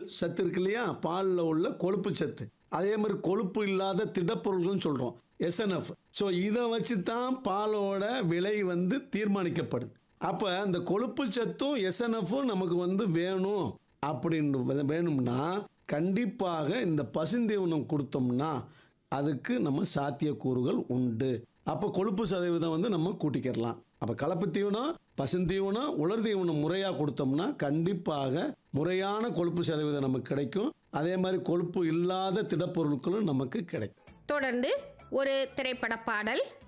சத்து இருக்கு இல்லையா பாலில் உள்ள கொழுப்பு சத்து அதே மாதிரி கொழுப்பு இல்லாத திடப்பொருள்கள்னு சொல்கிறோம் எஸ்என்எஃப் ஸோ இதை வச்சு தான் பாலோட விலை வந்து தீர்மானிக்கப்படுது அப்போ அந்த கொழுப்பு சத்தும் எஸ்என்எஃப்பும் நமக்கு வந்து வேணும் அப்படின்னு வேணும்னா கண்டிப்பாக இந்த பசுந்தீவனம் கொடுத்தோம்னா அதுக்கு நம்ம சாத்தியக்கூறுகள் உண்டு அப்போ கொழுப்பு சதவீதம் வந்து நம்ம கூட்டிக்கிறலாம் அப்போ கலப்பு தீவனம் பசுந்தீவனம் உலர் தீவனம் முறையாக கொடுத்தோம்னா கண்டிப்பாக முறையான கொழுப்பு சதவீதம் நமக்கு கிடைக்கும் அதே மாதிரி கொழுப்பு இல்லாத திடப்பொருட்களும் நமக்கு கிடைக்கும் தொடர்ந்து ஒரு திரைப்பட பாடல்